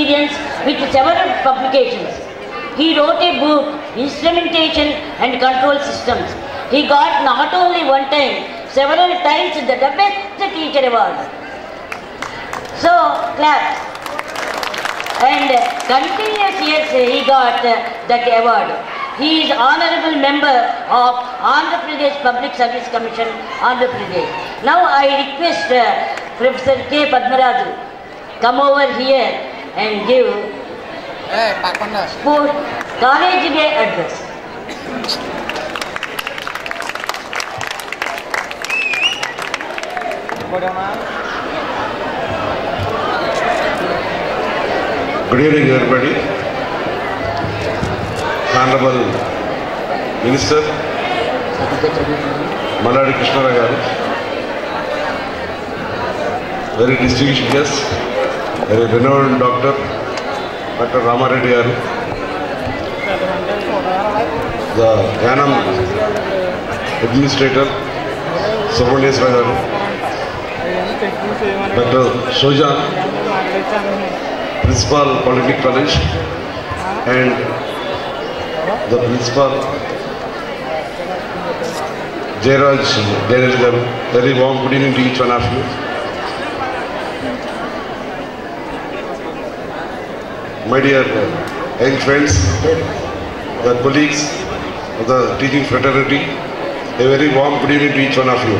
experience with several publications. He wrote a book, Instrumentation and Control Systems. He got not only one time, several times the best teacher award. So, clap. And continuous years he got uh, that award. He is honorable member of Andhra Pradesh Public Service Commission, Andhra Pradesh. Now I request uh, Professor K. Padmaraju come over here and give sport college day address. Good evening, everybody. Honorable Minister Maladi Krishnara garu, very distinguished guest, very renowned doctor, Dr. Ramareddy garu, the Yanam administrator, Subramanyeswara garu, Dr. Shojan, Principal Polytechnic College and the Principal Jairaj Jairaj garu. Very warm good evening to each one of you. My dear uh, young friends, the colleagues of the teaching fraternity, a very warm good evening to each one of you.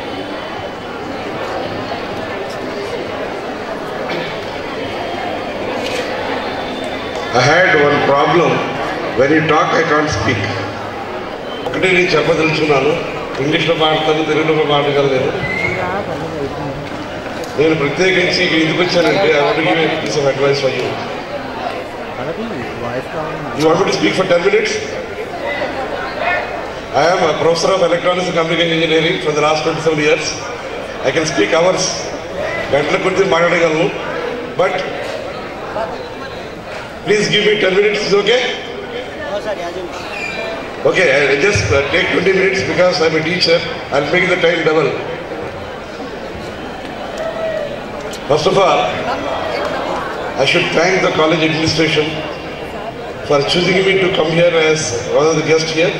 I had one problem. When you talk, I can't speak. ఒకటి నేను చెప్పదలుచుకున్నాను ఇంగ్లీష్లో మాట్లాడతాను తెలుగులో మాట్లాడగలను నేను ప్రత్యేకించి ఇక్కడ ఎందుకు వచ్చానంటే I want give piece of advice for you you want to speak for ten minutes I am professor of electronics and communication engineering for the last twenty seven years I can speak hours గంటల కొద్ది మాట్లాడగలను but Please give me 10 minutes, is okay? Okay, I just uh, take 20 minutes because I'm a teacher. I'll make the time double. First of all, I should thank the college administration for choosing me to come here as one of the guests here.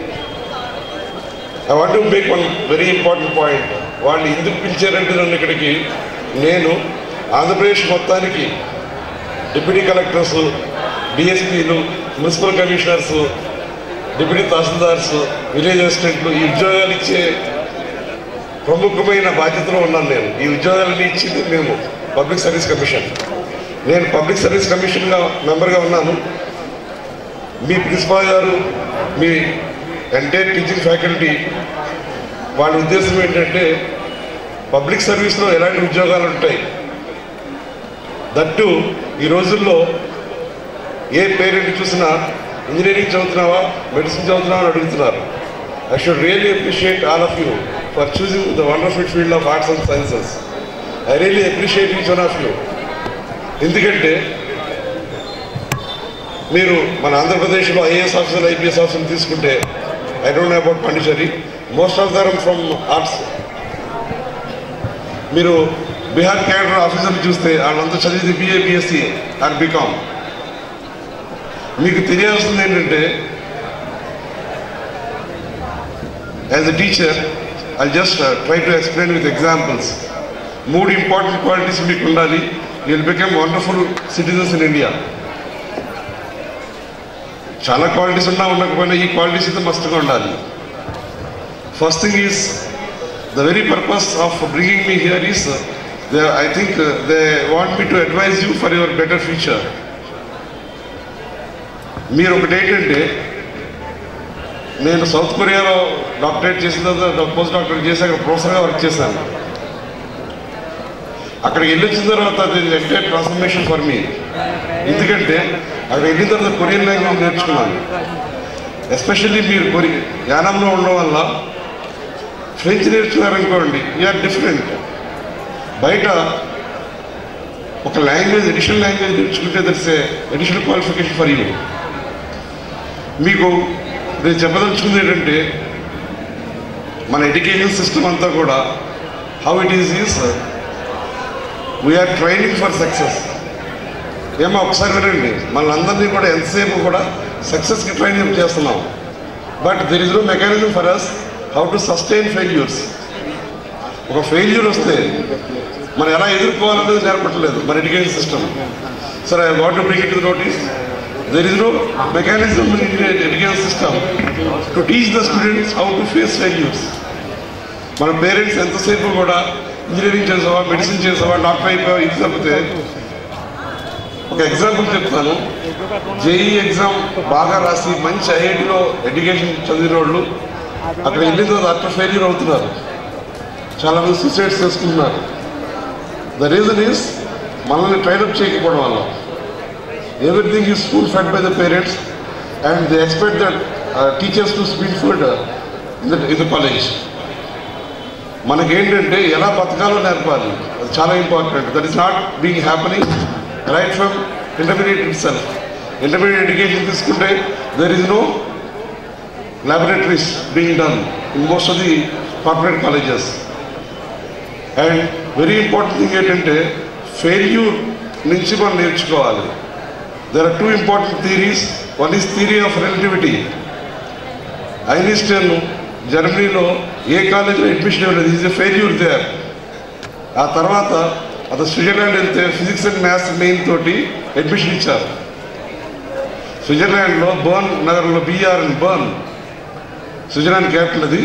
I want to make one very important point. వాళ్ళు ఎందుకు పిలిచారంటే నన్ను ఇక్కడికి నేను ఆంధ్రప్రదేశ్ మొత్తానికి deputy collectors డిఎస్పీలు municipal commissioners deputy tahsildars village అసిస్టెంట్లు ఈ ఉద్యోగాలు ఇచ్చే ప్రముఖమైన బాధ్యతలో ఉన్నాను నేను ఈ ఉద్యోగాలని ఇచ్చింది మేము పబ్లిక్ సర్వీస్ కమిషన్ నేను పబ్లిక్ సర్వీస్ కమిషన్గా మెంబర్గా ఉన్నాను మీ ప్రిన్సిపాల్ గారు మీ ఎంటైర్ టీచింగ్ ఫ్యాకల్టీ వాళ్ళ ఉద్దేశం ఏంటంటే పబ్లిక్ సర్వీస్లో ఎలాంటి ఉద్యోగాలు ఉంటాయి దట్టు ఈ రోజుల్లో ఏ పేరెంట్ చూసినా ఇంజనీరింగ్ చదువుతున్నావా మెడిసిన్ చదువుతున్నావా అని అడుగుతున్నారు I should really appreciate all of you for choosing the wonderful field of arts and sciences I really appreciate each one of you ఎందుకంటే మీరు మన ఆంధ్రప్రదేశ్లో ఐఏఎస్ ఆఫీసర్ ఐపీఎస్ ఆఫీసర్ తీసుకుంటే I don't know about Pondicherry most of them from arts మీరు Bihar cadre ఆఫీసర్లు చూస్తే వాళ్ళంతా చదివింది బిఏ బిఎస్సి ఆర్ బీకామ్ మీకు తెలియాల్సింది ఏంటంటే as a teacher I just try to explain with examples మూడు ఇంపార్టెంట్ క్వాలిటీస్ మీకు ఉండాలి will become wonderful citizens in India చాలా క్వాలిటీస్ ఉన్నా ఉండకపోయినా ఈ క్వాలిటీస్ అయితే మస్తుగా ఉండాలి first thing is the very purpose of bringing me here is I think they want me to advise you for your better future మీరు ఒకటి ఏంటంటే నేను సౌత్ కొరియాలో డాక్టరేట్ చేసిన తర్వాత పోస్ట్ డాక్టరేట్ చేసి అక్కడ ప్రొఫెసర్గా వర్క్ చేశాను అక్కడికి వెళ్ళి వచ్చిన తర్వాత అది ఎంటైర్ ట్రాన్స్ఫర్మేషన్ ఫర్ మీ ఎందుకంటే అక్కడ వెళ్ళిన తర్వాత కొరియన్ లాంగ్వేజ్ నేర్చుకున్నాను ఎస్పెషల్లీ మీరు కొరి యానంలో ఉండడం వల్ల ఫ్రెంచ్ నేర్చుకున్నారనుకోండి యూఆర్ డిఫరెంట్ బయట ఒక లాంగ్వేజ్ ఎడిషనల్ లాంగ్వేజ్ నేర్చుకుంటే that's a additional qualification for you మీకు నేను చెప్పదలుచుకుంది ఏంటంటే మన ఎడ్యుకేషన్ సిస్టమ్ అంతా కూడా how it is is we're training for success ఏమో ఒకసారి వినండి మనందరినీ కూడా ఎంతసేపు కూడా సక్సెస్కి ట్రైన్ అప్ చేస్తున్నాం but there is no mechanism for us how to sustain failures ఒక ఫెయిల్యూర్ వస్తే మనం ఎలా ఎదుర్కోవాలనేది నేర్పట్లేదు మన education system sir I want to bring it to notice there is no mechanism in education system to teach the students how to face failures మన parents ఎంతసేపు కూడా ఇంజనీరింగ్ చేసావా మెడిసిన్ చేసావా డాక్టర్ అయిపోయావా ఇది తప్పితే ఒక ఎగ్జాంపుల్ చెప్తాను జేఈ ఎగ్జామ్ బాగా రాసి మంచి ఐఐటిలో ఎడ్యుకేషన్ చదివిన వాళ్ళు అక్కడ వెళ్ళిన తర్వాత అట్లా ఫెయిల్యూర్ అవుతున్నారు చాలా మంది సూసైడ్స్ చేసుకుంటున్నారు ద రీజన్ ఈస్ మనల్ని ట్రైనప్ చేయకపోవడం వల్ల ఎవ్రీథింగ్ ఈజ్ స్కూల్ fed by the parents and they expect that teachers to spoon feed in the in the college మనకేంటంటే ఎలా బతకాలో నేర్పాలి అది చాలా important that is not being happening right from intermediate itself intermediate education తీసుకుంటే there is no laboratories being done in most of the corporate colleges and very important thing ఏంటంటే failure నుంచి మనం నేర్చుకోవాలి there are two important theories one is theory of relativity Einstein జర్మనీలో ఏ కాలేజీలో admission ఇవ్వలేదు is a failure there ఆ తర్వాత అతను స్విట్జర్లాండ్ వెళ్తే ఫిజిక్స్ అండ్ మ్యాథ్స్ మెయిన్ తోటి అడ్మిషన్ ఇచ్చారు స్విట్జర్లాండ్లో బర్న్ నగరంలో బీఆర్ అండ్ బర్న్ స్విట్జర్లాండ్ క్యాపిటల్ అది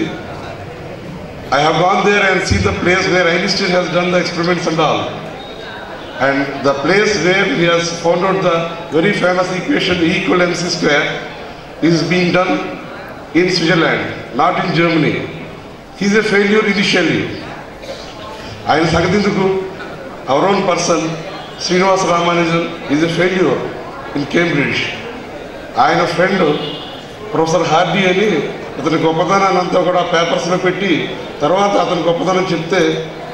I have gone there and see the place where Einstein has done the experiments and all and the place where he has found out the very famous equation equal MC square is being done in Switzerland, not in Germany. He is a failure initially. ఆయన సంగతిందుకు our own person Srinivasa Ramanujan is a failure in Cambridge ఆయన friend professor Hardy అని అతని గొప్పతనాన్ని అంతా కూడా పేపర్స్లో పెట్టి తర్వాత అతని గొప్పతనం చెప్తే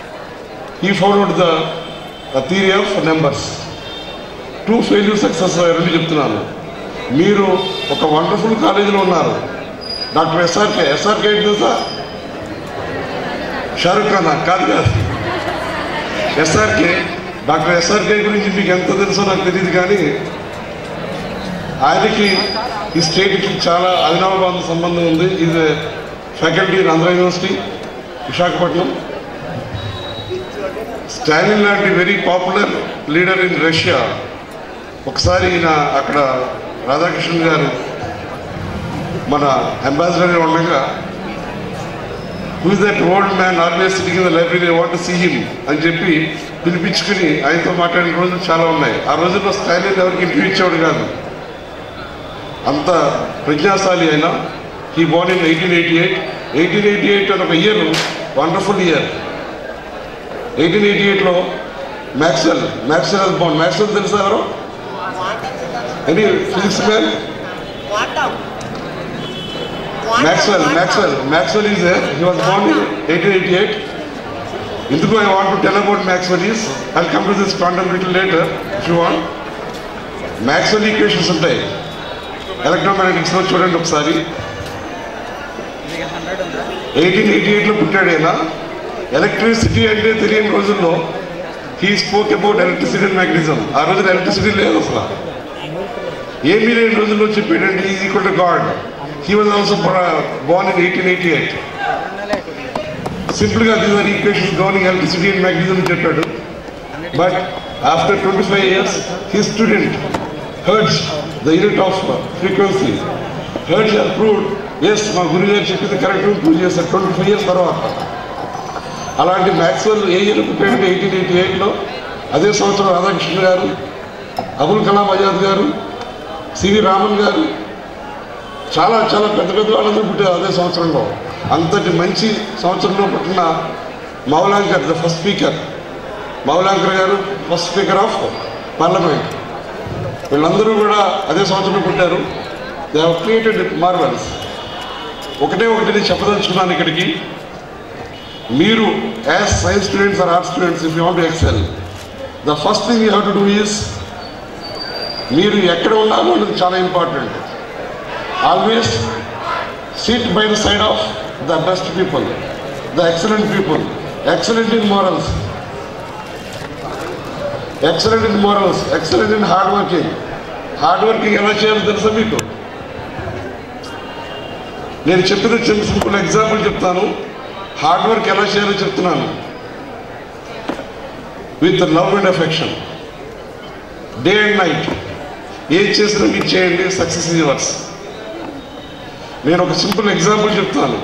he found out the theory of numbers two failure success రెండు చెప్తున్నాను మీరు ఒక వండర్ఫుల్ కాలేజీలో ఉన్నారు డాక్టర్ ఎస్ఆర్కే ఎస్ఆర్కే ఏంటి తెలుసా షారుఖ్ ఖాన్ కాదు కాదు ఎస్ఆర్కే డాక్టర్ ఎస్ఆర్కే గురించి మీకు ఎంత తెలుసో నాకు తెలియదు కానీ ఆయనకి ఈ స్టేట్కి చాలా అవినాభావ సంబంధం ఉంది ఇది faculty in Andhra university Visakhapatnam Stalin లాంటి very popular leader in Russia ఒకసారి ఈయన అక్కడ రాధాకృష్ణన్ గారు మన అంబాసిడర్ ఉండగా who's that old man always sitting in the library want see him అని చెప్పి పిలిపించుకుని ఆయనతో మాట్లాడిన రోజులు చాలా ఉన్నాయి ఆ రోజుల్లో స్టాలిన్ ఎవరికి ఇంటర్వ్యూ ఇచ్చేవాడు కాదు అంత ప్రజ్ఞాశాలి అయినా he born in eighteen eighty eight eighteen eighty eight అని ఒక year wonderful year eighteen eighty ఎయిట్లో మ్యాక్స్వెల్ మ్యాక్స్వెల్ బోర్న్ మ్యాక్స్వెల్ తెలుసా ఎవరు any physics man Maxwell, Maxwell, Maxwell is there. He was born in 1888. ఎందుకు I want to tell about Maxwell is I come to this quantum little later if you want Maxwell equations ఉంటాయి ఎలక్ట్రోమాగ్నెటిక్స్లో చూడండి ఒకసారి eighteen eighty ఎయిట్లో పుట్టాడు ఆయన electricity అంటే తెలియని రోజుల్లో he spoke about electricity and magnetism ఆ రోజున ఎలక్ట్రిసిటీ లేదు అసలు ఏమీ లేని రోజుల్లో చెప్పాడండి is equal to god he was also born in eighteen eighty eight సింపుల్గా these are equations governing electricity and magnetism చెప్పాడు but after twenty five years he student hertz the unit of frequency hertz are proved yes మా గురువు గారు చెప్పింది correct prove చేశారు twenty five years తర్వాత అలాంటి Maxwell ఏ year పుట్టాడు ఎయిటీన్ ఎయిటీ ఎయిట్లో అదే సంవత్సరం రాధాకృష్ణ గారు అబుల్ కలాం ఆజాద్ గారు సివి రామన్ గారు చాలా చాలా పెద్ద పెద్ద వాళ్ళందరూ పుట్టారు అదే సంవత్సరంలో అంతటి మంచి సంవత్సరంలో పుట్టిన Mavalankar the first speaker Mavalankar garu first speaker of parliament వీళ్ళందరూ కూడా అదే సంవత్సరంలో పుట్టారు దే హ్యావ్ క్రియేటెడ్ మార్వెల్స్ ఒకటే ఒకటి నేను చెప్పదలుచుకున్నాను ఇక్కడికి మీరు as science students or arts students if you want excel the first thing you have to do is మీరు ఎక్కడ ఉన్నారో అనేది చాలా important always sit by the side of the best people the excellent people excellent in morals excellent in morals excellent in hard working hard working ఎలా చేయాలో తెలుసా మీకు నేను చెప్పిన చిన్న సింపుల్ ఎగ్జాంపుల్ చెప్తాను హార్డ్ వర్క్ ఎలా చేయాలో చెప్తున్నాను with love and affection day and night ఏం చేసినా మీరు చేయండి సక్సెస్ ఇస్ వర్స్ నేను ఒక సింపుల్ ఎగ్జాంపుల్ చెప్తాను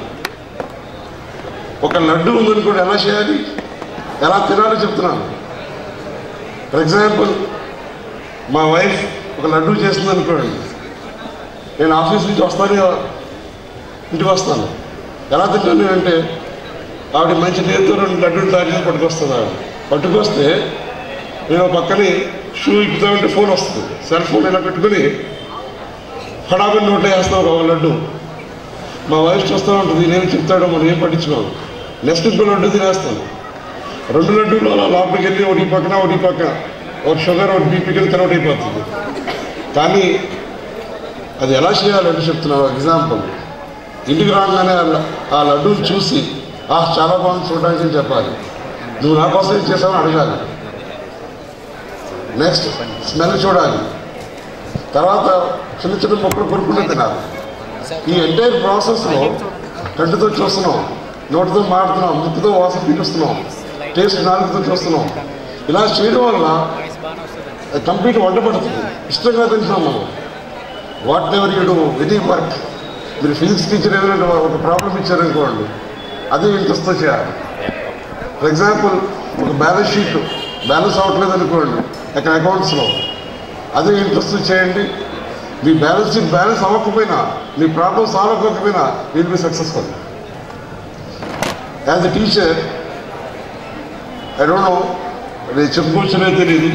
ఒక లడ్డు ఉందనుకోండి ఎలా చేయాలి ఎలా తినాలో చెప్తున్నాను ఫర్ ఎగ్జాంపుల్ మా వైఫ్ ఒక లడ్డు చేస్తుంది అనుకోండి నేను ఆఫీస్ నుంచి వస్తాను ఇంటికి వస్తాను ఎలా తింటాను అంటే ఆవిడ మంచి నేరుతో రెండు లడ్డూలు తయారు చేసి పట్టుకొస్తుంది ఆవిడ పట్టుకొస్తే నేను ఒక పక్కనే షూ ఇప్పుతామంటే ఫోన్ వస్తుంది సెల్ ఫోన్ ఇలా పెట్టుకుని హడాబడి నోట్లో వేస్తాను ఒక లడ్డు మా వైఫ్ చూస్తూ ఉంటుంది నేను చెప్తాడో మనం ఏం పట్టించుకోను నెక్స్ట్ ఇంకో లడ్డు తినేస్తాను రెండు లడ్డూలు అలా లోపలికి వెళ్ళి ఒకటి పక్కన ఒకటి పక్కన ఒకటి షుగర్ ఒకటి బీపీకి వెళ్ళి కన్వర్ట్ అయిపోతుంది కానీ అది ఎలా చేయాలంటే చెప్తున్నాను ఎగ్జాంపుల్ ఇంటికి రాగానే ఆ ల- ఆ లడ్డూని చూసి ఆ చాలా బాగుంది చూడడానికి అని చెప్పాలి నువ్వు నా కోసం ఏం చేసావని అడగాలి నెక్స్ట్ స్మెల్ చూడాలి తర్వాత చిన్న చిన్న మొక్కలు కొనుక్కుంటూ తినాలి ఈ ఎంటైర్ ప్రాసెస్లో కంటితో చూస్తున్నాం నోటితో మాడుతున్నాం ముక్కుతో వాసన పీలుస్తున్నాం టేస్ట్ నాలుగుతో చూస్తున్నాం ఇలా చేయడం వల్ల కంప్లీట్ వంట పడుతుంది ఇష్టంగా తింటున్నాం మనం whatever you do any work మీరు ఫిజిక్స్ టీచర్ ఏదైనా ఒక ప్రాబ్లం ఇచ్చారనుకోండి అదే ఇంట్రెస్ట్తో చేయాలి ఫర్ ఎగ్జాంపుల్ ఒక బ్యాలెన్స్ షీట్ బ్యాలెన్స్ అవ్వట్లేదు అనుకోండి అక్కడ అకౌంట్స్లో అదే ఇంట్రెస్ట్ చేయండి మీ బ్యాలెన్స్ షీట్ బ్యాలెన్స్ అవ్వకపోయినా మీ ప్రాబ్లం సాల్వ్ అవ్వకపోయినా will be successful as a teacher I don't know నేను చెప్పుకోవచ్చనే తెలియదు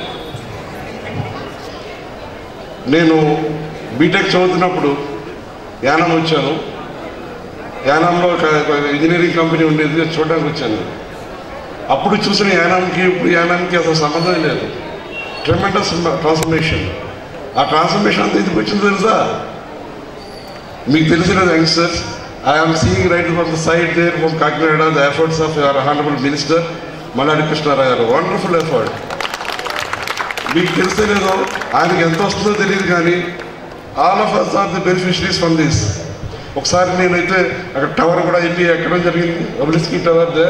నేను బీటెక్ చదువుతున్నప్పుడు యానం వచ్చాను యానంలో ఒక ఒక ఇంజనీరింగ్ కంపెనీ ఉండేది అది చూడడానికి వచ్చాను అప్పుడు చూసిన యానాంకి ఇప్పుడు యానాంకి అసలు సంబంధం లేదు ట్రెమెండస్ ట్రాన్స్ఫర్మేషన్ ఆ ట్రాన్స్ఫర్మేషన్ అంతా ఎందుకు వచ్చింది తెలుసా మీకు తెలిసిన youngsters I'm seeing right from the side there from Kakinada the efforts of your honourable minister Malladi Krishna Rao garu wonderful effort మీకు తెలిసే లేదో ఆయనకి ఎంత వస్తుందో తెలియదు కానీ all of us are the beneficiaries from this ఒకసారి నేనైతే అక్కడ టవర్ కూడా వెళ్ళి ఎక్కడం జరిగింది ఒబ్లిస్కీ టవర్ దే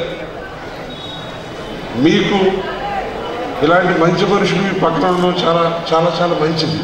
మీకు ఇలాంటి మంచి మనుషులు మీ పక్కన ఉండడం చాలా చాలా చాలా మంచిది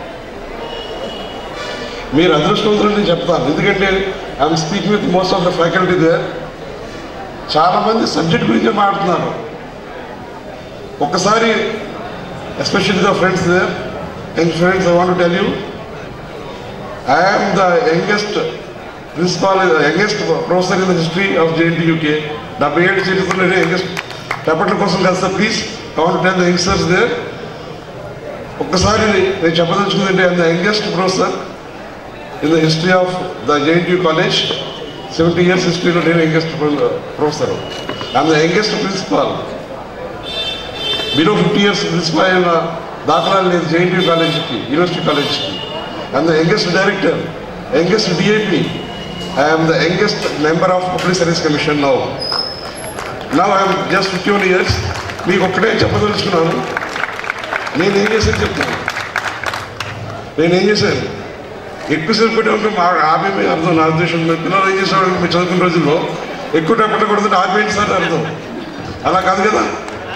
మీరు అదృష్టవంతులని చెప్తాను ఎందుకంటే I'm speaking with most of the faculty they చాలా మంది సబ్జెక్ట్ గురించే మాట్లాడుతున్నారు ఒక్కసారి especially the friends there young friends I want tell you I am the youngest principal, the youngest professor in the history of JNTUK. డెబ్బై ఏడు చరిత్రలో youngest చెప్పట్ల కోసం కాదు sir please count ten the youngsters there ఒక్కసారి నేను చెప్పదలుచుకుందంటే I'm the youngest professor in the history of the JNT college seventy years హిస్టరీలో నేను youngest professor I'm the youngest principal below fifty years principal అయిన దాఖలాలు లేదు జేఎన్టీ కాలేజీకి university కాలేజ్కి I'm the youngest director youngest DIP I'm the youngest member of public service commission now now I'm just fifty one years మీకు ఒక్కటే చెప్పదలుచుకున్నాను నేను ఏం చేశాను చెప్తాను నేను ఏం చేశాను ఎక్కువసేపు పెట్టి ఉంటే మా ఆపే మీద అర్థం నా ఉద్దేశం మీ పిల్లలు ఏం చేసేవాళ్ళు మీరు చదువుకున్న రోజుల్లో ఎక్కువ టైం పెట్టకూడదు ఆపేయండి సార్ అర్థం అలా కాదు కదా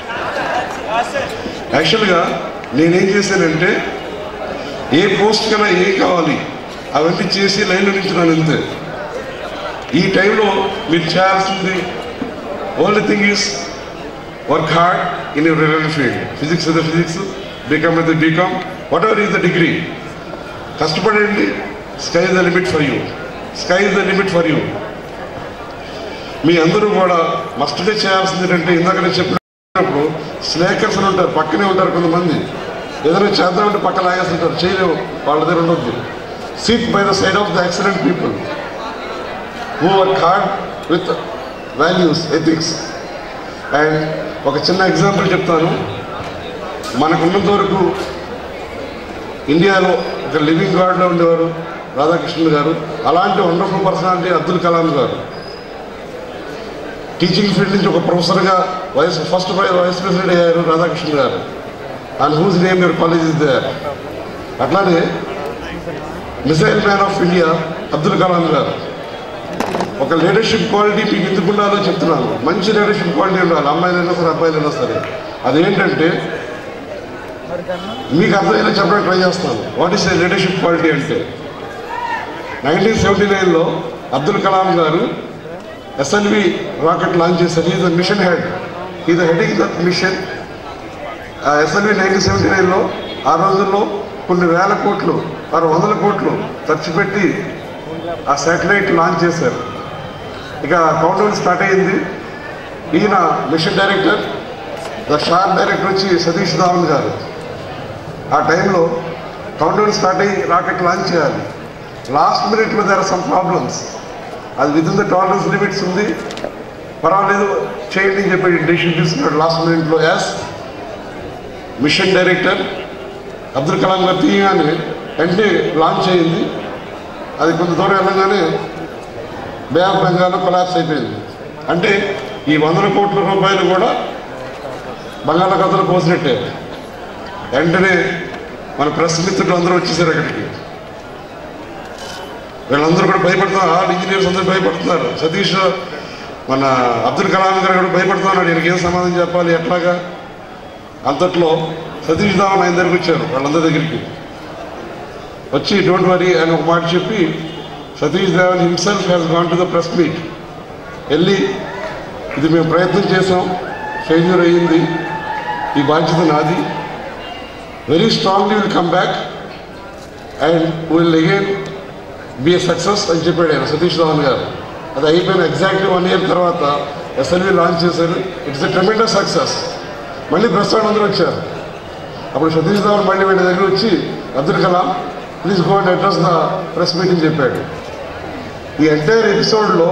యాక్చువల్గా నేనేం చేశానంటే ఏ పోస్ట్ కన్నా ఏం కావాలి అవన్నీ చేసి లైన్లో నించున్నాను అంతే ఈ టైంలో మీరు చేయాల్సింది only thing is work hard in your relevant field physics అయితే ఫిజిక్స్ బీకామ్ అయితే BCom whatever is the degree కష్టపడండి sky is the limit for you sky is the limit for you మీ అందరూ కూడా మస్ట్గా చేయాల్సింది ఏంటంటే ఇందాక నేను చెప్పినప్పుడు స్నేకర్స్ అని ఉంటారు పక్కనే ఉంటారు కొంతమంది ఏదైనా చేద్దామంటే పక్కన లాగేస్తుంటారు చేయలేము వాళ్ళ దగ్గర ఉండొద్దు sit by the side of the excellent people who work hard with values ethics and ఒక చిన్న ఎగ్జాంపుల్ చెప్తాను మనకున్నంత వరకు ఇండియాలో ఒక లివింగ్ గాడ్లో ఉండేవారు రాధాకృష్ణన్ గారు అలాంటి వండర్ఫుల్ పర్సనాలిటీ అబ్దుల్ కలాం గారు టీచింగ్ ఫీల్డ్ నుంచి ఒక ప్రొఫెసర్గా వైస్ ఫస్ట్ వైస్ ప్రెసిడెంట్ అయ్యారు రాధాకృష్ణ గారు and whose name your college is there అట్లానే missile man of India Abdul Kalam గారు ఒక లీడర్షిప్ క్వాలిటీ మీకు ఎందుకు ఉండాలో చెప్తున్నాను మంచి లీడర్షిప్ క్వాలిటీ ఉండాలి అమ్మాయిలైనా సరే అబ్బాయిలైనా సరే అదేంటంటే మీకు అర్థమైనా చెప్పడానికి ట్రై చేస్తాను వాట్ ఈస్ లీడర్షిప్ క్వాలిటీ అంటే నైన్టీన్ సెవెంటీ నైన్లో అబ్దుల్ కలాం గారు ఎస్ఎల్వి రాకెట్ లాంచ్ చేశారు ఈజ్ ద మిషన్ హెడ్ ఈ the heading the mission SLV nineteen seventy నైన్లో ఆ రోజుల్లో కొన్ని వేల కోట్లు ఆరు వందల కోట్లు ఖర్చు పెట్టి ఆ శాటిలైట్ లాంచ్ చేశారు ఇక కౌంటౌన్ స్టార్ట్ అయ్యింది ఈయన mission director the SHAR director వచ్చి సతీష్ ధావన్ గారు ఆ టైంలో కౌంటౌన్ స్టార్ట్ అయ్యి రాకెట్ లాంచ్ చేయాలి లాస్ట్ మినిట్లో దేర్ ఆర్ సమ్ ప్రాబ్లమ్స్ అది within the tolerance limits ఉంది పర్వాలేదు చేయండి అని చెప్పి డెసిషన్ తీసుకున్నాడు లాస్ట్ మినిట్లో as mission director Abdul Kalam గారు తీయగానే వెంటనే లాంచ్ అయింది అది కొంత దూరం వెళ్ళగానే బే ఆఫ్ బెంగాల్ కొలాప్స్ అయిపోయింది అంటే ఈ వందల కోట్ల రూపాయలు కూడా బంగాళాఖాతంలో పోసినట్టే వెంటనే మన ప్రెస్ మిత్రులు అందరూ వచ్చేసారు అక్కడికి వీళ్ళందరూ కూడా భయపడుతున్నారు ఆల్ ఇంజనీర్స్ అందరూ భయపడుతున్నారు సతీష్ మన అబ్దుల్ కలాం గారు కూడా భయపడుతున్నాడు ఈయనకి ఏం సమాధానం చెప్పాలి ఎట్లాగా అంతట్లో సతీష్ ధావన్ ఆయన దగ్గరికి వచ్చారు వాళ్ళందరి దగ్గరికి వచ్చి డోంట్ వరీ అని ఒక మాట చెప్పి Satish Dhawan himself has gone to the press meet వెళ్ళి ఇది మేము ప్రయత్నం చేసాం ఫెయిల్యూర్ అయ్యింది ఈ బాధ్యత నాది very strongly will come back and will again be a success అని చెప్పాడు ఆయన సతీష్ ధావన్ గారు అది అయిపోయిన ఎగ్జాక్ట్లీ వన్ ఇయర్ తర్వాత ఎస్ఎల్వి లాంచ్ చేశారు ఇట్స్ ఎ ట్రెమెండస్ సక్సెస్ మళ్ళీ ప్రెస్ వాళ్ళు అందరూ వచ్చారు అప్పుడు సతీష్ ధావన్ మళ్ళీ వీళ్ళ దగ్గర వచ్చి Abdul Kalam please go and address the press meeting చెప్పాడు ఈ ఎంటైర్ ఎపిసోడ్లో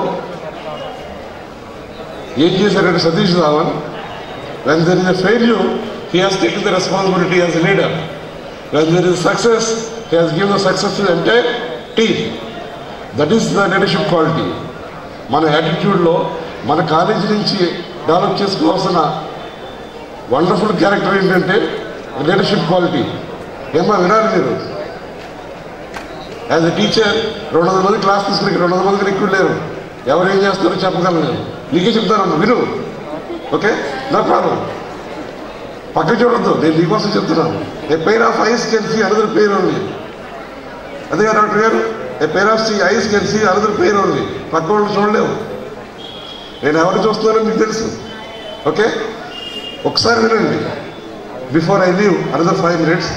ఏం చేశారంటే Satish Dhawan when there is a failure he has taken the responsibility as a leader when there is success he has give the success to entire team that is the leadership quality మన యాటిట్యూడ్లో మన కాలేజీ నుంచి develop చేసుకోవాల్సిన wonderful character ఏంటంటే leadership quality ఏమో వినాలి మీరు యాజ్ ఎ టీచర్ రెండు వందల మంది క్లాస్ తీసుకుని రెండు వందల మందికి ఎక్కువ లేరు ఎవరు ఏం చేస్తారో చెప్పగలను నేను నీకే చెప్తానమ్మా విను ఓకే నో ప్రాబ్లం పక్క చూడొద్దు నేను నీకోసం చెప్తున్నాను a pair of eyes can see another pair only అదే కదా డాక్టర్ గారు a pair of see eyes can see another pair only పక్క వాళ్ళు చూడలేవు నేను ఎవరిని చూస్తున్నానో మీకు తెలుసు ఓకే ఒకసారి వినండి before I leave another five minutes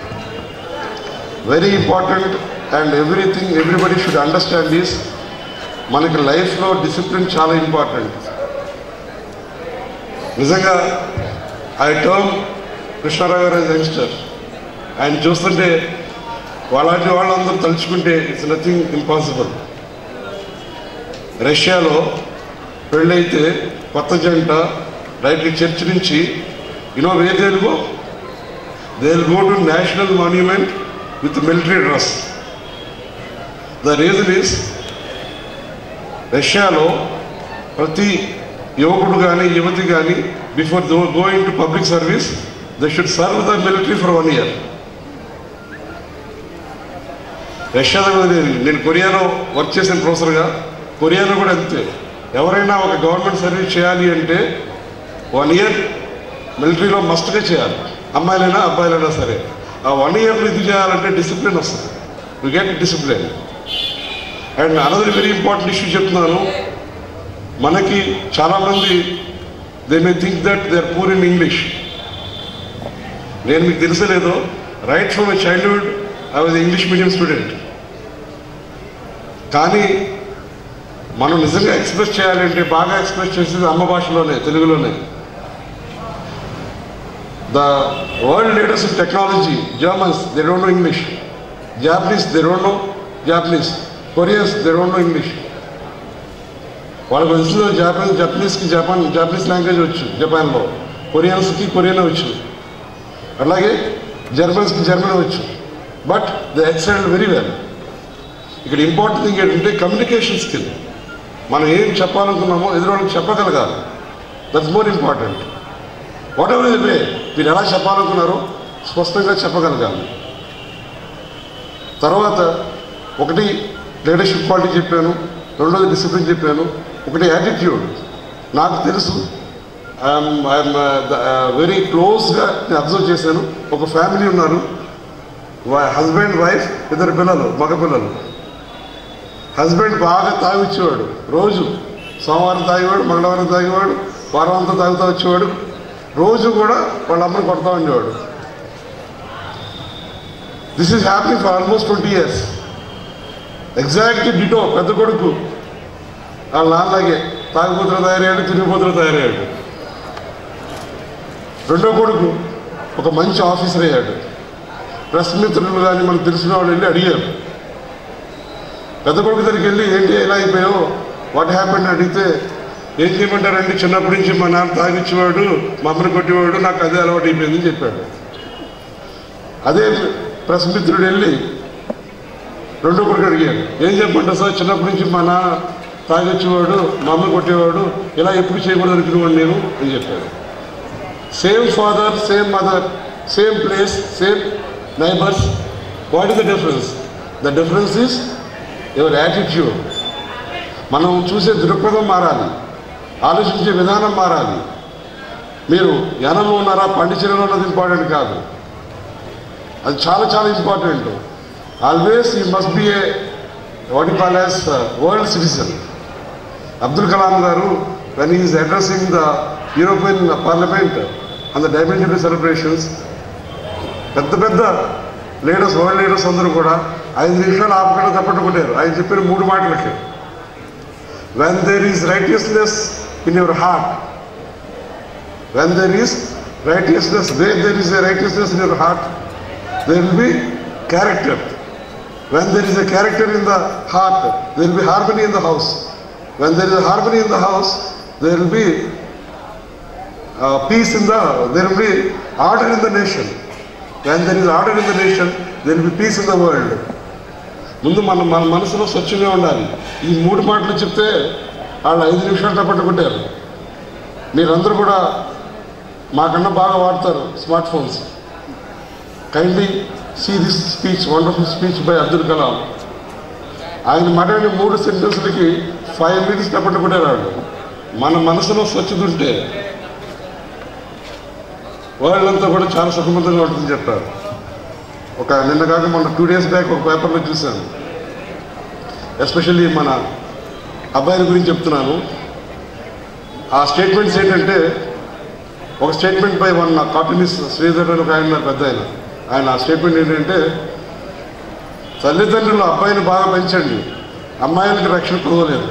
very important and everything everybody should understand this మనకి లైఫ్లో డిసిప్లిన్ చాలా ఇంపార్టెంట్ నిజంగా ఐ టర్మ్ కృష్ణారావు గారు యంగ్స్టర్ ఆయన చూస్తుంటే వాళ్ళంటి వాళ్ళందరూ తలుచుకుంటే ఇట్స్ నథింగ్ ఇంపాసిబుల్ రష్యాలో పెళ్ళైతే కొత్త జంట డైరెక్ట్ చర్చ్ నుంచి you know way they go they will go to national monument with military dress the reason is రష్యాలో ప్రతి యువకుడు కానీ యువతి కానీ before going to public service they should serve the military for one year Russia దగ్గర నేను నేను కొరియాలో వర్క్ చేసిన ప్రొఫెసర్గా కొరియాలో కూడా అంతే ఎవరైనా ఒక గవర్నమెంట్ సర్వీస్ చేయాలి అంటే వన్ ఇయర్ మిలిటరీలో మస్ట్గా చేయాలి అమ్మాయిలైనా అబ్బాయిలైనా సరే ఆ వన్ ఇయర్లో ఇది చేయాలంటే డిసిప్లిన్ వస్తుంది you get discipline and another very important issue చెప్తున్నాను మనకి చాలామంది they may think that they are poor in English నేను మీకు తెలిసలేదో right from a childhood I was English medium student కానీ మనం నిజంగా ఎక్స్ప్రెస్ చేయాలంటే బాగా ఎక్స్ప్రెస్ చేసేది అమ్మ భాషలోనే తెలుగులోనే the world leaders in technology Germans they don't know English Japanese they don't know Japanese Koreans they don't know English వాళ్ళకి వచ్చిన జాపనీస్ జపనీస్కి జపాన్ జాపనీస్ లాంగ్వేజ్ వచ్చు జపాన్లో కొరియన్స్కి కొరియన్ వచ్చు అలాగే జర్మన్స్కి జర్మన్ వచ్చు but the excel very well ఇక్కడ ఇంపార్టెంట్ థింగ్ ఏంటంటే కమ్యూనికేషన్ స్కిల్ మనం ఏం చెప్పాలనుకున్నామో ఎదురోళ్ళకి చెప్పగలగాలి that's more important whatever the way మీరు ఎలా చెప్పాలనుకున్నారో స్పష్టంగా చెప్పగలగాలి తర్వాత ఒకటి లీడర్షిప్ క్వాలిటీ చెప్పాను రెండోది డిసిప్లిన్ చెప్పాను ఒకటి యాటిట్యూడ్ నాకు తెలుసు ఐఎమ్ వెరీ క్లోజ్గా నేను అబ్జర్వ్ చేశాను ఒక ఫ్యామిలీ ఉన్నారు హస్బెండ్ వైఫ్ ఇద్దరు పిల్లలు మగ పిల్లలు హస్బెండ్ బాగా తాగిచ్చేవాడు రోజు సోమవారం తాగేవాడు మంగళవారం తాగేవాడు వారం అంతా తాగుతూ వచ్చేవాడు రోజు కూడా వాళ్ళ అమ్మని కొడతా ఉండేవాడు this is happy for almost twenty years exact ditto పెద్ద కొడుకు వాళ్ళ నాన్నలాగే తాగుబోతులు తయారయ్యాడు తిరిగిపోతులు తయారయ్యాడు రెండో కొడుకు ఒక మంచి ఆఫీసర్ అయ్యాడు ప్రెస్ మిత్రులు కానీ మనకు తెలిసిన వాళ్ళు వెళ్ళి అడిగారు పెద్ద కొడుకు దగ్గరికి వెళ్ళి ఏంటి ఎలా అయిపోయావు వాట్ హ్యాపెండ్ అడిగితే ఏం చేయమంటారండి చిన్నప్పటి నుంచి మా నాన్న తాగిచ్చేవాడు మా అమ్మని కొట్టేవాడు నాకు అదే అలవాటు అయిపోయిందని చెప్పాడు అదే ప్రెస్ మిత్రుడు వెళ్ళి రెండో కొడుకు అడిగాడు ఏం చెప్పంటారు సార్ చిన్నప్పటి నుంచి మా నాన్న తాగొచ్చేవాడు మా అమ్మ కొట్టేవాడు ఇలా ఎప్పుడు చేయకూడదు అనుకునేవాడు నేను అని చెప్పాడు same father same mother same place same neighbours what is the difference the difference is your attitude మనం చూసే దృక్పథం మారాలి ఆలోచించే విధానం మారాలి మీరు యనంలో ఉన్నారా పండిచర్యలో ఉన్నది ఇంపార్టెంట్ కాదు అది చాలా చాలా important always you must be a what you call as world citizen Abdul Kalam గారు when is addressing the European parliament and the dimension celebrations పెద్ద పెద్ద లీడర్స్ వరల్డ్ లీడర్స్ అందరూ కూడా ఐదు నిమిషాలు ఆపకుండా తప్పట్టు కొట్టారు ఆయన చెప్పిన మూడు మాటలకి when there is righteousness in your heart when there is righteousness where there is a righteousness in your heart there will be character. When there is a character in the heart, there will be harmony in the house. When there is a harmony in the house, there will be uh, peace in the, there will be order in the nation. When there is order in the nation, there will be peace in the world. ముందు మన మన మనసులో స్వచ్ఛంగా ఉండాలి ఈ మూడు మాటలు చెప్తే వాళ్ళు ఐదు నిమిషాలు తప్పట్టుకుంటారు మీరందరూ కూడా మాకన్నా బాగా వాడతారు smartphones kindly see this speech wonderful speech by Abdul Kalam ఆయన మాట్లాడిన మూడు సెంటెన్స్లకి ఫైవ్ మినిట్స్ తప్పట్టుకుంటారు మన మనసులో స్వచ్ఛత ఉంటే వాళ్ళంతా కూడా చాలా సుఖవంతంగా ఉంటుందని చెప్పారు ఒక నిన్న కాక మొన్న టూ డేస్ బ్యాక్ ఒక పేపర్లో చూశాను ఎస్పెషల్లీ మన అబ్బాయిల గురించి చెప్తున్నాను ఆ స్టేట్మెంట్స్ ఏంటంటే ఒక statement by one cartoonist Sridhar అని ఒక ఆయన ఉన్నారు పెద్ద ఆయన ఆయన ఆ స్టేట్మెంట్ ఏంటంటే తల్లిదండ్రులు అబ్బాయిని బాగా పెంచండి అమ్మాయిలకి రక్షణ కుదవలేదు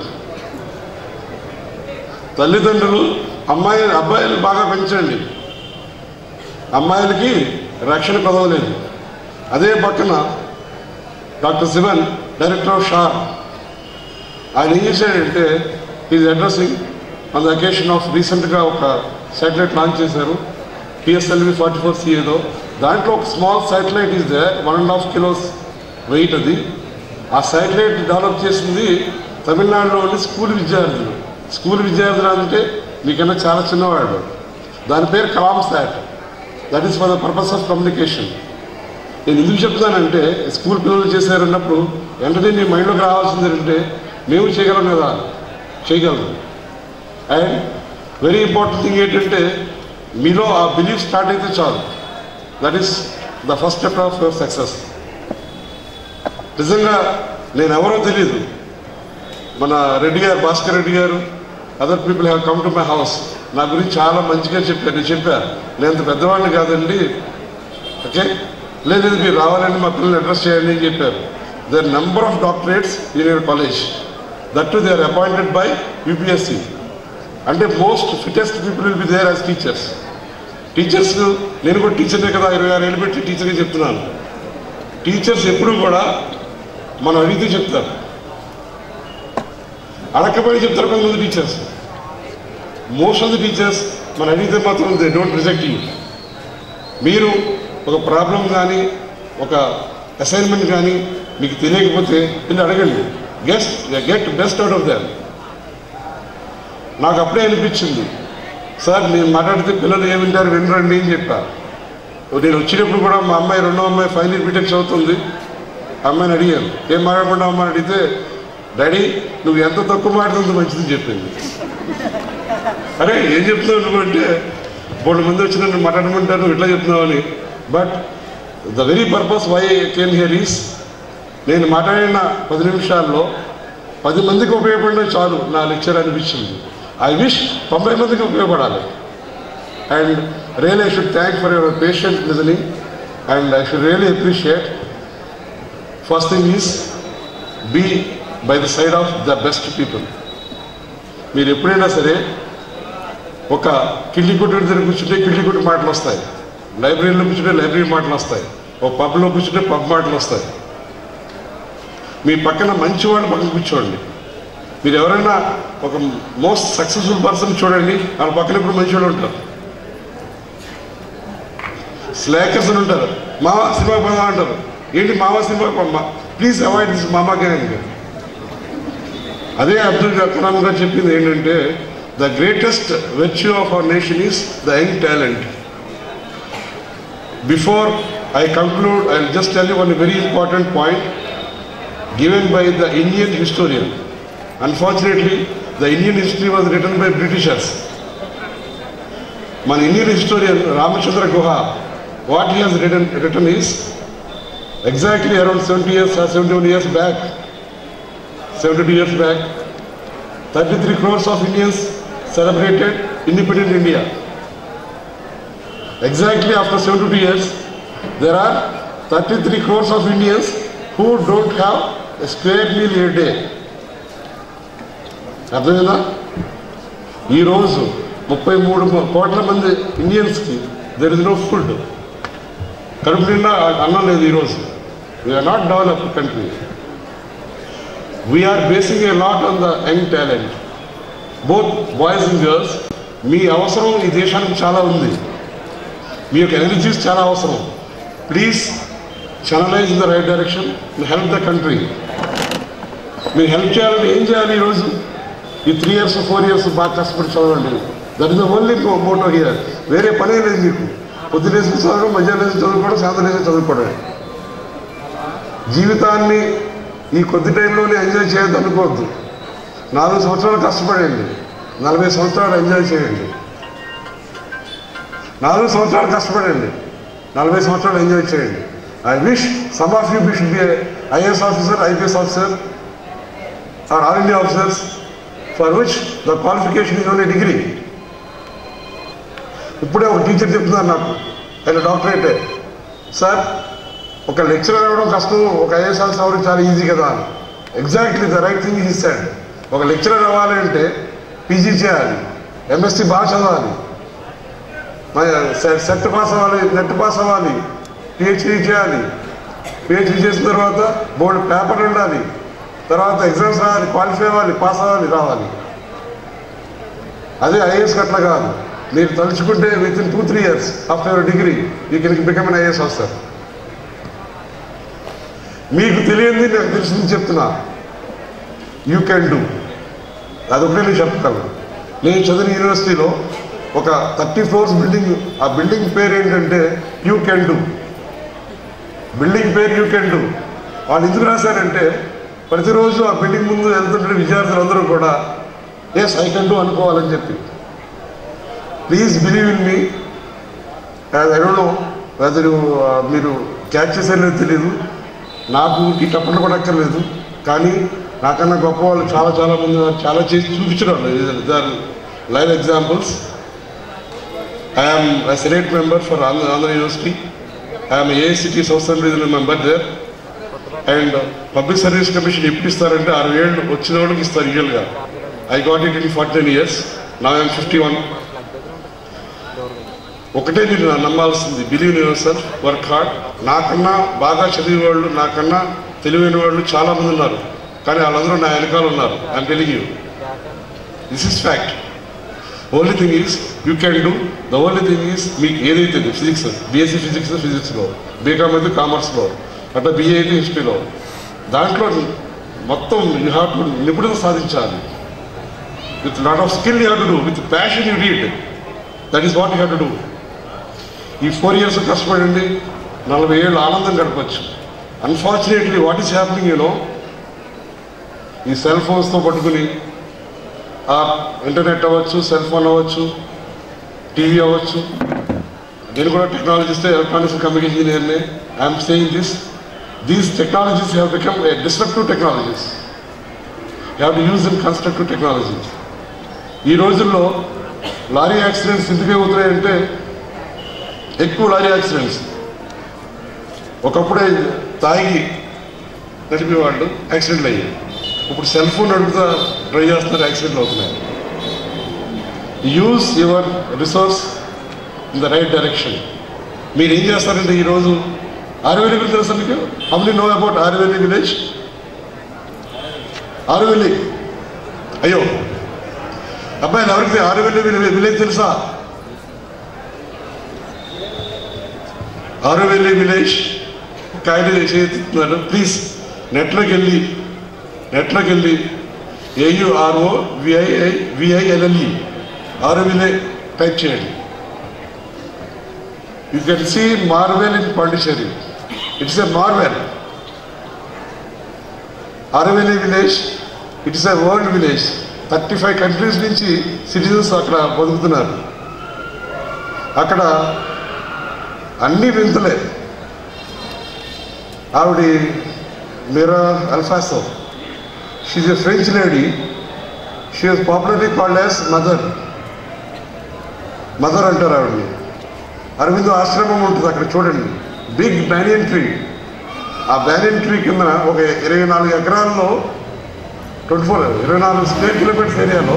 తల్లిదండ్రులు అమ్మాయి అబ్బాయిలు బాగా పెంచండి అమ్మాయిలకి రక్షణ కుదవలేదు అదే పక్కన doctor Sivan director of SHAR ఆయన ఏం చేశాడంటే is addressing on the occasion of రీసెంట్గా ఒక శాటిలైట్ లాంచ్ చేశారు పిఎస్ఎల్వి ఫార్టీ ఫోర్ సి ఏదో దాంట్లో ఒక small satellite is they one and half kilos weight అది ఆ శాటిలైట్ డెవలప్ చేసింది తమిళనాడులోని స్కూల్ విద్యార్థులు స్కూల్ విద్యార్థులు అంటే మీకన్నా చాలా చిన్నవాడు దాని పేరు Kalamsat that is for the purpose of communication నేను ఎందుకు చెప్తానంటే స్కూల్ పిల్లలు చేశారన్నప్పుడు వెంటనే మీ మైండ్లోకి రావాల్సింది ఏంటంటే మేము చేయగలం కదా చేయగలం అండ్ వెరీ ఇంపార్టెంట్ థింగ్ ఏంటంటే మీలో ఆ బిలీఫ్ స్టార్ట్ అయితే చాలు that is the first step of your success నిజంగా నేను ఎవరో తెలియదు మన రెడ్డి గారు భాస్కర్ రెడ్డి గారు other people have come to my house నా గురించి చాలా మంచిగా చెప్పారు నేను చెప్పా నేను అంత పెద్దవాడిని కాదండి ఓకే లేదు లేదు మీరు రావాలండి మా పిల్లల్ని అడ్రస్ చేయండి అని చెప్పారు the number of doctorates in your college that to they are appointed by UPSC అంటే most fittest people will be there as teachers teachers నేను కూడా టీచర్నే కదా ఇరవై ఆరు ఏళ్ళు పెట్టి టీచర్గా చెప్తున్నాను టీచర్స్ ఎప్పుడు కూడా మనం అడిగితే చెప్తారు అడగకపోయి చెప్తారు కొంతమంది teachers most of the teachers మనం అడిగితే మాత్రం దే డోంట్ రిజెక్ట్ యూ మీరు ఒక ప్రాబ్లం కానీ ఒక అసైన్మెంట్ కానీ మీకు తెలియకపోతే వెళ్ళి అడగండి just get best out of them నాకు అప్పుడే అనిపించింది సార్ నేను మాట్లాడితే పిల్లలు ఏమి వింటారు వినరండి అని చెప్పా నేను వచ్చినప్పుడు కూడా మా అమ్మాయి రెండో అమ్మాయి ఫైనల్ ఇయర్ బీటెక్ చదువుతుంది ఆ అమ్మాయిని అడిగాను ఏం మాట్లాడకుండా అమ్మాయి అడిగితే డాడీ నువ్వు ఎంత తక్కువ మాట్లాడుతుందో మంచిదని చెప్పింది అరే ఏం చెప్తున్నావు నువ్వు అంటే మూడు మంది వచ్చి నన్ను మాట్లాడమంటారు నువ్వు ఇట్లా చెప్తున్నావు అని but the very purpose why came here is నేను మాట్లాడిన పది నిమిషాల్లో పది మందికి ఉపయోగపడిన చాలు నా లెక్చర్ అనిపించింది ఐ విష్ తొంభై మందికి ఉపయోగపడాలి and real I should thank for your patient listening and I should really appreciate first thing is be by the side of the best people మీరు ఎప్పుడైనా సరే ఒక కిళ్ళి కొట్టు దగ్గర కూర్చుంటే కిళ్ళి కొట్టు మాటలు వస్తాయి లైబ్రరీలో కూర్చుంటే లైబ్రరీ మాటలు వస్తాయి ఓ పబ్లో కూర్చుంటే పబ్ మాటలు వస్తాయి మీ పక్కన మంచి వాళ్ళు పక్కన కూర్చోండి మీరు ఎవరైనా ఒక మోస్ట్ సక్సెస్ఫుల్ పర్సన్ చూడండి వాళ్ళ పక్కన ఇప్పుడు మంచి వాళ్ళు ఉంటారు స్లాకర్స్ అని ఉంటారు మావా సినిమా పోదాం అంటారు ఏంటి మావా సినిమా పొమ్మ ప్లీజ్ అవాయిడ్ దిస్ మామా గ్యాంగ్ అదే అబ్దుల్ కలాం గారు చెప్పింది ఏంటంటే the greatest virtue of our nation is the young talent before I conclude I just tell you one very important point given by the Indian historian. Unfortunately, the Indian history was written by Britishers. మన Indian historian Ramachandra Guha what he has written written is exactly around seventy years seventy one years back seventy two years back thirty three crores of Indians celebrated independent India Exactly after 72 years, there are 33 crores of Indians who don't have a square meal a day. అర్థమైందా ఈరోజు ముప్పై మూడు కోట్ల మంది ఇండియన్స్కి there is no food కడుపు నిండా అన్నం లేదు ఈరోజు we are not develop country we are basing a lot on the young talent both boys and girls మీ అవసరం ఈ దేశానికి చాలా ఉంది మీ యొక్క ఎనర్జీస్ చాలా అవసరం please channelise in the right direction help the country మీరు హెల్ప్ చేయాలంటే ఏం చేయాలి ఈరోజు ఈ త్రీ ఇయర్స్ ఫోర్ ఇయర్స్ బాగా కష్టపడి చదవండి that is the only motto here వేరే పనే లేదు మీకు పొద్దునేసి చదవడం మధ్యాహ్నం వేసి చదువుకోవడం సాయంత్రం వేసి చదువుకోవడం జీవితాన్ని ఈ కొద్ది టైంలోనే ఎంజాయ్ చేయొద్దు అనుకోవద్దు నాలుగు సంవత్సరాలు కష్టపడండి నలభై సంవత్సరాలు ఎంజాయ్ చేయండి నాలుగు సంవత్సరాలు కష్టపడండి నలభై సంవత్సరాలు ఎంజాయ్ చేయండి I wish some of you wish be IAS officer IPS officer or all India officers for which the qualification is only degree ఇప్పుడే ఒక టీచర్ చెప్తున్నారు నాకు ఆయన డాక్టరేటే సార్ ఒక లెక్చరర్ అవ్వడం కష్టం ఒక ఐఏఎస్ ఆఫీసర్ అవ్వడం చాలా ఈజీ కదా అని exactly the right thing is sad ఒక లెక్చరర్ అవ్వాలి అంటే పీజీ చేయాలి ఎంఎస్సీ బాగా చదవాలి సెట్ పాస్ అవ్వాలి నెట్ పాస్ అవ్వాలి పిహెచ్డీ చేయాలి పిహెచ్డీ చేసిన తర్వాత బోర్డు పేపర్ ఉండాలి తర్వాత ఎగ్జామ్స్ రావాలి క్వాలిఫై అవ్వాలి పాస్ అవ్వాలి రావాలి అదే ఐఏఎస్ అట్లా కాదు మీరు తలుచుకుంటే within two three years after your degree you can become an IAS officer మీకు తెలియంది నాకు తెలిసింది చెప్తున్నా యూ కెన్ డూ అదొకటే నేను చెప్పగలను నేను చదివిన యూనివర్సిటీలో ఒక థర్టీ ఫ్లోర్స్ బిల్డింగ్ ఆ బిల్డింగ్ పేరు ఏంటంటే యూ కెన్ డూ బిల్డింగ్ పేరు యూ కెన్ డూ వాళ్ళు ఎందుకు రాశారంటే ప్రతిరోజు ఆ బిల్డింగ్ ముందు వెళ్తుంటే విద్యార్థులందరూ కూడా ఎస్ ఐ కెన్ డూ అనుకోవాలని చెప్పి please believe in me I don't know whether మీరు క్యాచ్ చేసేది తెలియదు నాకు ఈ టప్పట్లు కూడా అక్కర్లేదు కానీ నాకన్నా గొప్ప వాళ్ళు చాలా చాలా మంది ఉన్నారు. చాలా చేసి చూపించడం live examples I'm senate member for Andhra Andhra university I'm AICTE social regional member there and public service commission ఎప్పుడు ఇస్తారంటే ఆరు ఏళ్ళు వచ్చిన వాళ్ళకి ఇస్తారు యూజువల్గా I got it in forty ten years నా ఐఎమ్ ఫిఫ్టీ వన్ ఒకటే మీరు నమ్మాల్సింది believe yourself work hard నాకన్నా బాగా చదివే వాళ్ళు నాకన్నా తెలివైన వాళ్ళు చాలా మంది ఉన్నారు కానీ వాళ్ళందరూ నా వెనకాల ఉన్నారు I'm telling you this is fact only thing is you can do the only thing is మీకు ఏదైతే ఫిజిక్స్ బీఎస్సీ ఫిజిక్స్ ఫిజిక్స్లో బీకామ్ అయితే కామర్స్లో అట్లా బీఏ అయితే హిస్టరీలో దాంట్లో మొత్తం యూ హ్యావ్ టు నిపుణత సాధించాలి with lot of skill you have to do with passion you read that is what you have to do ఈ ఫోర్ ఇయర్స్ కష్టపడండి నలభై ఏళ్ళు ఆనందం గడపచ్చు unfortunately what is happening you know ఈ సెల్ ఫోన్స్తో పట్టుకుని ఆ ఇంటర్నెట్ అవ్వచ్చు సెల్ ఫోన్ అవ్వచ్చు టీవీ అవ్వచ్చు నేను కూడా టెక్నాలజిస్ట్ ఎలక్ట్రానిక్స్ కమ్యూనికేషన్ ఇంజనీర్ని I'm saying this these technologies have become a destructive technologies have to use in constructive technologies ఈ రోజుల్లో లారీ యాక్సిడెంట్స్ ఎందుకు అవుతున్నాయంటే ఎక్కువ లారీ యాక్సిడెంట్స్ ఒకప్పుడే తాగి నడిపేవాళ్ళు యాక్సిడెంట్లు అయ్యాయి ఇప్పుడు సెల్ ఫోన్ నడుపుతా డ్రైవ్ చేస్తున్నారు యాక్సిడెంట్లు అవుతున్నాయి use your resource in the right direction మీరు ఏం చేస్తారంటే ఈరోజు ఆరువెల్లి గురించి తెలుసా మీకు how know about Auroville village Auroville అయ్యో అబ్బాయి ఎవరికి ఆరువెల్లి విలే- విలేజ్ తెలుసా ఆరువెల్లి విలేజ్ కాయలు చేస్తున్నారు ప్లీజ్ నెట్లోకి వెళ్ళి నెట్లోకి వెళ్ళి A U R O V I I V I L L E Auroville type చేయండి you can see marvel in Pondicherry it's a marvel Auroville village it's a world village thirty five countries నుంచి సిటిజన్స్ అక్కడ బతుకుతున్నారు అక్కడ అన్ని వింతలే ఆవిడ Mirra Alfassa she's a French lady she was popularly called as mother mother అంటారు ఆవిడని అరవిందో ఆశ్రమం ఉంటుంది అక్కడ చూడండి బిగ్ బ్యానియన్ ట్రీ ఆ బ్యానియన్ ట్రీ కింద ఒక ఇరవై నాలుగు ఎకరాల్లో ట్వంటీ ఫోర్ ఇరవై నాలుగు స్క్వేర్ కిలోమీటర్స్ ఏరియాలో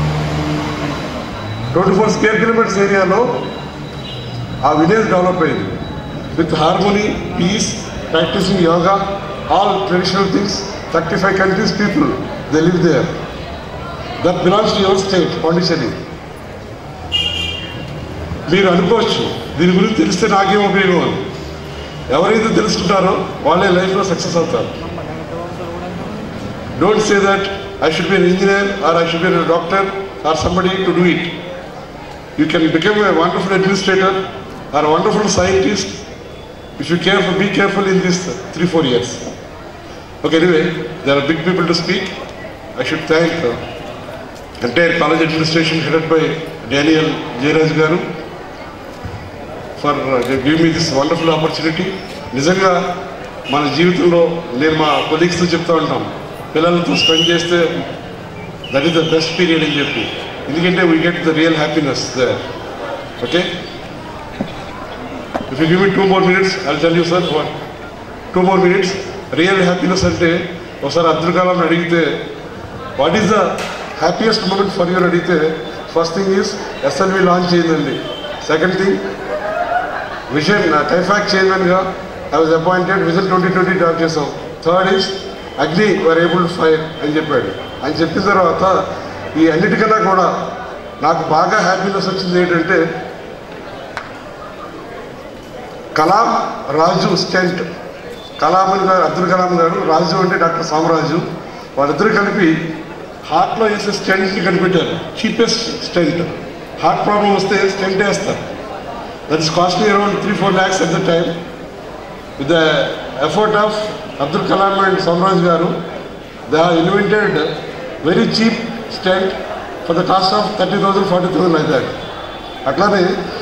ట్వంటీ ఫోర్ స్క్వేర్ కిలోమీటర్స్ ఏరియాలో ఆ విలేజ్ డెవలప్ అయింది with harmony peace practising yoga all traditional things thirty five countries people they live there that belongs to your state Pondicherry మీరు అనుకోవచ్చు దీని గురించి తెలిస్తే నాకేం ఉపయోగం అని ఎవరైతే తెలుసుకుంటారో వాళ్ళే లైఫ్లో సక్సెస్ అవుతారు don't say that I should be engineer or I should be doctor or somebody to do it you can become a wonderful administrator or wonderful scientist if you careful be careful in this three four years okay anyway they are big people to speak I should thank entire college administration headed by Daniel Jayaraj garu for give me this wonderful opportunity నిజంగా మన జీవితంలో నేను మా కొలీగ్స్తో చెప్తా ఉంటాం పిల్లలతో spend చేస్తే that is the best period అని చెప్పి ఎందుకంటే we get the real happiness there okay if you give me two more minutes I tell you sir two more minutes real happiness అంటే ఒకసారి అబ్దుల్ కలాం అడిగితే what is the happiest moment for your అడిగితే first thing is SLV launch అయిందండి second thing vision TIFAC చైర్మన్గా I was appointed vision twenty twenty drop చేసాం third is అగ్ని were able to fire అని చెప్పాడు ఆయన చెప్పిన తర్వాత ఈ అన్నిటికన్నా కూడా నాకు బాగా హ్యాపీనెస్ వచ్చింది ఏంటంటే కలాం రాజు స్టెంట్ కలాం అని గారు అబ్దుల్ కలాం గారు రాజు అంటే డాక్టర్ సామరాజు వాళ్ళిద్దరు కలిపి హార్ట్లో వేసే స్టెంట్ని కనిపెట్టారు చీపెస్ట్ స్టెంట్ హార్ట్ ప్రాబ్లం వస్తే స్టెంట్ వేస్తారు that is costing around 3-4 lakhs at the time. With the effort of Abdul Kalam and Samraj Garu, they have invented very cheap stent for the cost of 30,000, 40,000 like that. అట్లానే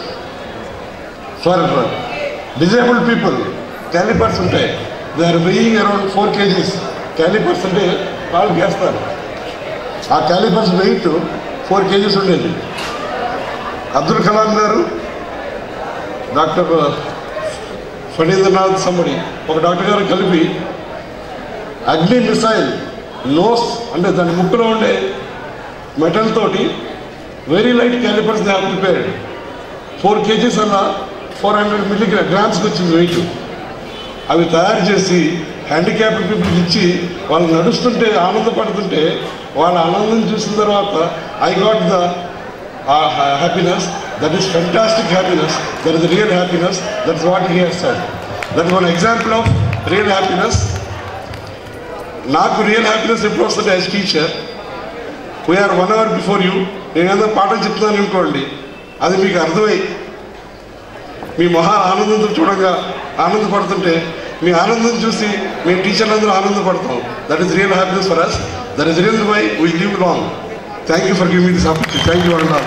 for disabled people callipers ఉంటాయి they are weighing around four KGs callipers అంటే వాళ్ళు గేస్తారు ఆ callipers wait four kgs ఉండేది Abdul Kalam garu doctor Phanindranath somebody ఒక doctor garu కలిపి అగ్ని missile nose అంటే దాని ముక్కులో ఉండే మెటల్ తోటి very light callipers they prepared four KGs అన్న ఫోర్ హండ్రెడ్ మిల్లీ గ్రామ్స్కి వచ్చింది వెయిట్ అవి తయారు చేసి హ్యాండిక్యాప్డ్ పీపుల్కి ఇచ్చి వాళ్ళు నడుస్తుంటే ఆనందపడుతుంటే వాళ్ళ ఆనందం చూసిన తర్వాత I got the happiness that is fantastic happiness that is real happiness that is what he has said that one example of real happiness నాకు రియల్ హ్యాపీనెస్ ఎప్పుడు వస్తుంది as teacher we're one hour before you నేను ఏదో పాఠం చెప్తున్నాను అనుకోండి అది మీకు అర్థమై మీ మొహా ఆనందంతో చూడగా ఆనందపడుతుంటే మీ ఆనందం చూసి మీ టీచర్లందరూ ఆనందపడతాం that is real happiness for us that is real why we live long thank you for give me this opportunity thank you అంటారు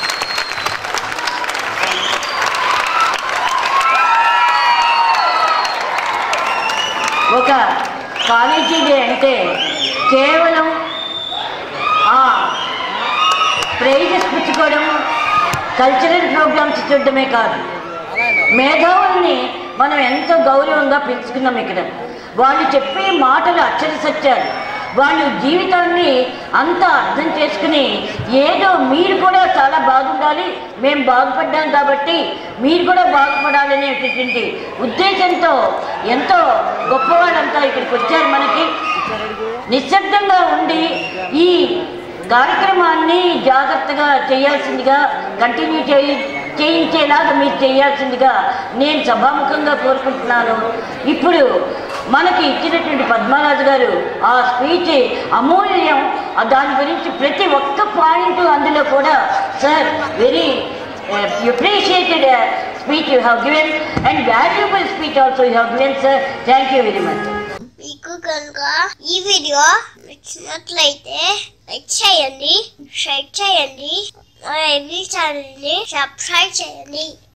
ఒక కాలేజీ డే అంటే కేవలం ఆ ప్రైజెస్ పుచ్చుకోవడం కల్చరల్ ప్రోగ్రామ్స్ చూడడమే కాదు మేధావుల్ని మనం ఎంతో గౌరవంగా పిలుచుకున్నాం ఇక్కడ వాళ్ళు చెప్పే మాటలు అక్షర సత్యాలు వాళ్ళు జీవితాన్ని అంతా అర్థం చేసుకుని ఏదో మీరు కూడా చాలా బాగుండాలి మేము బాగుపడ్డాం కాబట్టి మీరు కూడా బాగుపడాలనేటటువంటి ఉద్దేశంతో ఎంతో గొప్పవాళ్ళంతా ఇక్కడికి వచ్చారు మనకి నిశ్శబ్దంగా ఉండి ఈ కార్యక్రమాన్ని జాగ్రత్తగా చేయాల్సిందిగా కంటిన్యూ చేయి చేయించేలాగా మీరు చేయాల్సిందిగా నేను సభాముఖంగా కోరుకుంటున్నాను ఇప్పుడు మనకి ఇచ్చినటువంటి పద్మరాజు గారు ఆ స్పీచ్ అమూల్యం ఆ దాని గురించి ప్రతి ఒక్క పాయింట్ అందులో కూడా sir very appreciated speech you have given and valuable speech also you have given sir thank you very much మీకు కనుక ఈ వీడియో నచ్చినట్లయితే లైక్ చేయండి షేర్ చేయండి మా ఛానల్ని సబ్స్క్రైబ్ చేయండి